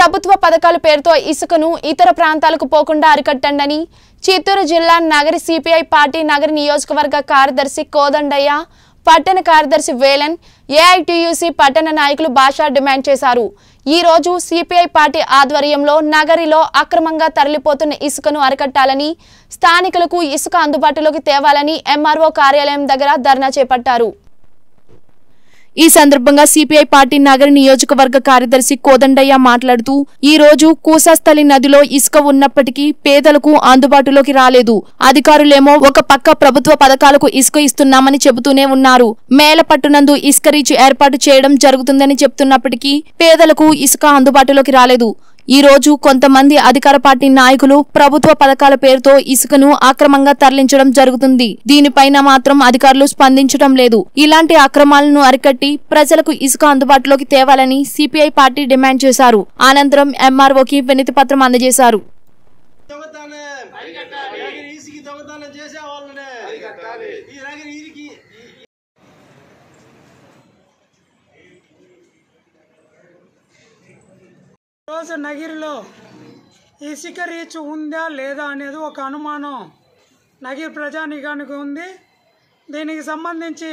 ప్రభుత్వ పథకాల పేరుతో ఇసుకను ఇతర ప్రాంతాలకు పోకుండా అరికట్టండని చిత్తూరు జిల్లా నగరి సిపిఐ పార్టీ నగరి నియోజకవర్గ కార్యదర్శి కోదండయ్య పట్టణ కార్యదర్శి వేలన్ ఏఐటియుసి పట్టణ నాయకులు భాష డిమాండ్ చేశారు ఈ రోజు సిపిఐ పార్టీ ఆధ్వర్యంలో నగరిలో అక్రమంగా తరలిపోతున్న ఇసుకను అరికట్టాలని స్థానికులకు ఇసుక అందుబాటులోకి తేవాలని ఎంఆర్ఓ కార్యాలయం దగ్గర ధర్నా చేపట్టారు ఈ సందర్భంగా సిపిఐ పార్టీ నగర నియోజకవర్గ కార్యదర్శి కోదండయ్య మాట్లాడుతూ ఈ రోజు కూసాస్థలి నదిలో ఇసుక ఉన్నప్పటికీ పేదలకు అందుబాటులోకి రాలేదు అధికారులేమో ఒక పక్క ప్రభుత్వ పథకాలకు ఇసుక ఇస్తున్నామని చెబుతూనే ఉన్నారు మేలపట్టునందు ఇసుక రీచ్ ఏర్పాటు చేయడం జరుగుతుందని చెప్తున్నప్పటికీ పేదలకు ఇసుక అందుబాటులోకి రాలేదు ఈ రోజు కొంతమంది అధికార పార్టీ నాయకులు ప్రభుత్వ పథకాల పేరుతో ఇసుకను అక్రమంగా తరలించడం జరుగుతుంది దీనిపైన మాత్రం అధికారులు స్పందించడం లేదు ఇలాంటి అక్రమాలను అరికట్టి ప్రజలకు ఇసుక అందుబాటులోకి తేవాలని సిపిఐ పార్టీ డిమాండ్ చేశారు అనంతరం ఎంఆర్ఓకి వినతి పత్రం అందజేశారు దొంగతనం దగ్గర ఈసికి దొంగతనం చేసే వాళ్ళనే ఈ దగ్గర ఈరికి రోజు నగిరిలో ఇసుక రీచ్ ఉందా లేదా అనేది ఒక అనుమానం నగిరి ప్రజానికానికి ఉంది దీనికి సంబంధించి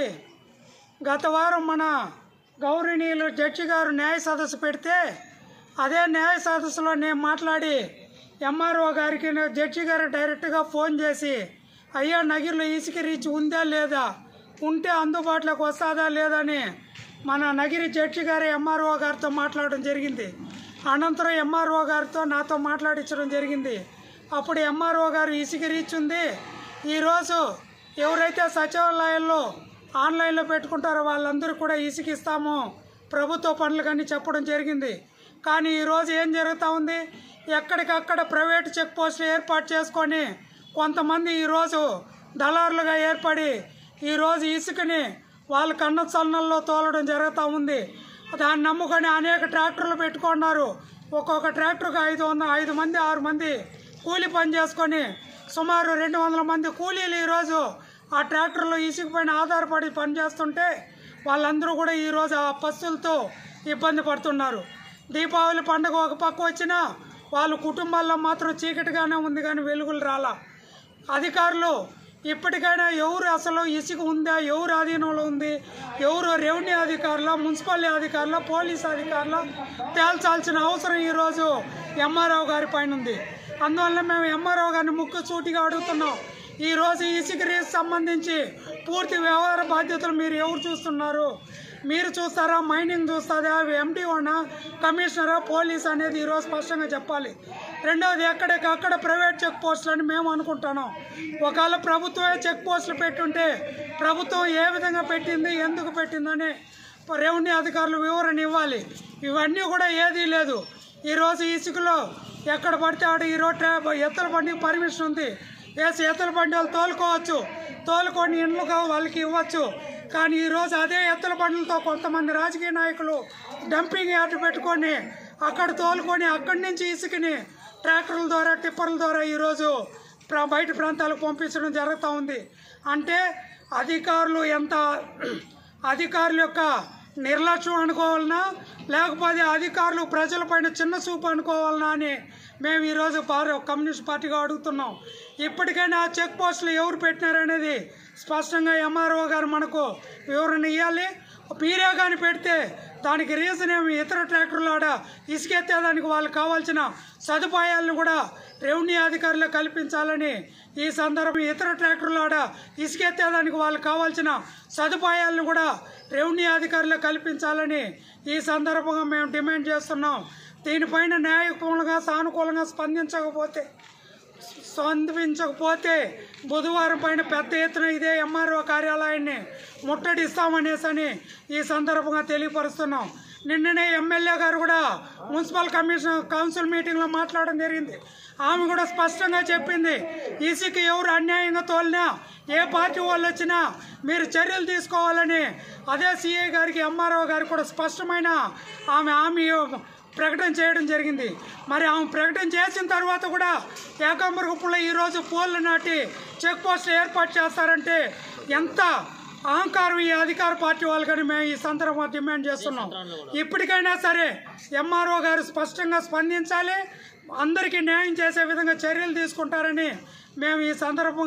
గత వారం మన గౌరవనీయులు జడ్జి గారు న్యాయ సదస్సు పెడితే అదే న్యాయ సదస్సులో నేను మాట్లాడి ఎంఆర్ఓ గారికి నేను జడ్జి గారు డైరెక్ట్గా ఫోన్ చేసి అయ్యా నగిరిలో ఇసుక రీచ్ ఉందా లేదా ఉంటే అందుబాటులోకి వస్తుందా లేదా అని మన నగిరి జడ్జి గారు ఎంఆర్ఓ గారితో మాట్లాడడం జరిగింది అనంతరం ఎంఆర్ఓ గారితో నాతో మాట్లాడించడం జరిగింది అప్పుడు ఎంఆర్ఓ గారు ఇసుక రీచ్ ఉంది ఈరోజు ఎవరైతే సచివాలయాల్లో ఆన్లైన్లో పెట్టుకుంటారో వాళ్ళందరూ కూడా ఇసుక ఇస్తాము ప్రభుత్వ పనులు కానీ చెప్పడం జరిగింది కానీ ఈరోజు ఏం జరుగుతూ ఉంది ఎక్కడికక్కడ ప్రైవేట్ చెక్ పోస్టులు ఏర్పాటు చేసుకొని కొంతమంది ఈరోజు దళారులుగా ఏర్పడి ఈరోజు ఇసుకని వాళ్ళ కన్న చలనంలో తోలడం జరుగుతూ ఉంది దాన్ని నమ్ముకొని అనేక ట్రాక్టర్లు పెట్టుకున్నారు ఒక్కొక్క ట్రాక్టర్కి ఐదు వందల ఐదు మంది ఆరు మంది కూలి పని చేసుకొని సుమారు రెండు వందల మంది కూలీలు ఈరోజు ఆ ట్రాక్టర్లో ఇసుక పైన ఆధారపడి పనిచేస్తుంటే వాళ్ళందరూ కూడా ఈరోజు ఆ పస్తులతో ఇబ్బంది పడుతున్నారు దీపావళి పండుగ ఒక పక్క వచ్చినా వాళ్ళ కుటుంబాల్లో మాత్రం చీకటిగానే ఉంది కానీ వెలుగులు రాలా అధికారులు ఇప్పటికైనా ఎవరు అసలు ఇసుక ఉందా ఎవరు ఆధీనంలో ఉంది ఎవరు రెవెన్యూ అధికారుల మున్సిపాలిటీ అధికారుల పోలీస్ అధికారుల తేల్చాల్సిన అవసరం ఈరోజు ఎంఆర్ఓ గారి పైన ఉంది అందువల్ల మేము ఎంఆర్ఓ గారిని ముక్కు సూటిగా అడుగుతున్నాం ఈరోజు ఇసుక రేసు సంబంధించి పూర్తి వ్యవహార బాధ్యతలు మీరు ఎవరు చూస్తున్నారు మీరు చూస్తారా మైనింగ్ చూస్తుందా ఎండిఓనా కమిషనరా పోలీస్ అనేది ఈరోజు స్పష్టంగా చెప్పాలి రెండవది ఎక్కడికక్కడ ప్రైవేట్ చెక్ పోస్టులు అని మేము అనుకుంటున్నాం ఒకవేళ ప్రభుత్వమే చెక్ పోస్టులు పెట్టుంటే ప్రభుత్వం ఏ విధంగా పెట్టింది ఎందుకు పెట్టిందని రెవెన్యూ అధికారులు వివరణ ఇవ్వాలి ఇవన్నీ కూడా ఏదీ లేదు ఈరోజు ఇసుకలో ఎక్కడ పడితే ఆడ ఈరోజు ట్రా- ఎత్తల బండికి పర్మిషన్ ఉంది వేసి ఎత్తల బండి వాళ్ళు తోలుకోవచ్చు తోలుకొని ఇండ్లుగా వాళ్ళకి ఇవ్వచ్చు కానీ ఈరోజు అదే ఎత్తల బండ్లతో కొంతమంది రాజకీయ నాయకులు డంపింగ్ యార్డ్ పెట్టుకొని అక్కడ తోలుకొని అక్కడి నుంచి ఇసుకని ట్రాక్టర్ల ద్వారా టిప్పర్ల ద్వారా ఈరోజు ప్ర- బయట ప్రాంతాలకు పంపించడం జరుగుతూ ఉంది అంటే అధికారులు ఎంత అధికారుల యొక్క నిర్లక్ష్యం అనుకోవాలనా లేకపోతే అధికారులు ప్రజలపైన చిన్న చూపు అనుకోవాలనా అని మేము ఈరోజు భారత కమ్యూనిస్ట్ పార్టీగా అడుగుతున్నాం ఇప్పటికైనా ఆ చెక్ పోస్టులు ఎవరు పెట్టినారనేది స్పష్టంగా ఎంఆర్ఓ గారు మనకు వివరణ ఇవ్వాలి మీరే కానీ పెడితే దానికి రీజన్ ఏమి ఇతర ట్రాక్టర్లు ఆడ ఇసుకెత్తేదానికి వాళ్ళకి కావాల్సిన సదుపాయాలను కూడా రెవెన్యూ అధికారులు కల్పించాలని ఈ సందర్భం ఇతర ట్రాక్టర్లు ఆడ ఇసుకెత్తేదానికి వాళ్ళకి కావాల్సిన సదుపాయాలను కూడా రెవెన్యూ అధికారులు కల్పించాలని ఈ సందర్భంగా మేము డిమాండ్ చేస్తున్నాం దీనిపైన న్యాయపూర్ణంగా సానుకూలంగా స్పందించకపోతే స్పందించకపోతే బుధవారం పైన పెద్ద ఎత్తున ఇదే ఎంఆర్ఓ కార్యాలయాన్ని ముట్టడిస్తామనేసి అని ఈ సందర్భంగా తెలియపరుస్తున్నాం నిన్ననే ఎమ్మెల్యే గారు కూడా మున్సిపల్ కమిషన్ కౌన్సిల్ మీటింగ్లో మాట్లాడడం జరిగింది ఆమె కూడా స్పష్టంగా చెప్పింది ఈసీకి ఎవరు అన్యాయంగా తోలినా ఏ పార్టీ వాళ్ళు వచ్చినా మీరు చర్యలు తీసుకోవాలని అదే సిఐ గారికి ఎంఆర్ఓ గారికి కూడా స్పష్టమైన ఆమె హామీ ప్రకటన చేయడం జరిగింది మరి ఆమె ప్రకటన చేసిన తర్వాత కూడా ఏకాంబరగుప్పలో ఈరోజు పోల్లు నాటి చెక్ పోస్ట్ ఏర్పాటు చేస్తారంటే ఎంత అహంకారం ఈ అధికార పార్టీ వాళ్ళకని మేము ఈ సందర్భంగా డిమాండ్ చేస్తున్నాం ఇప్పటికైనా సరే ఎంఆర్ఓ గారు స్పష్టంగా స్పందించాలి అందరికీ న్యాయం చేసే విధంగా చర్యలు తీసుకుంటారని మేము ఈ సందర్భం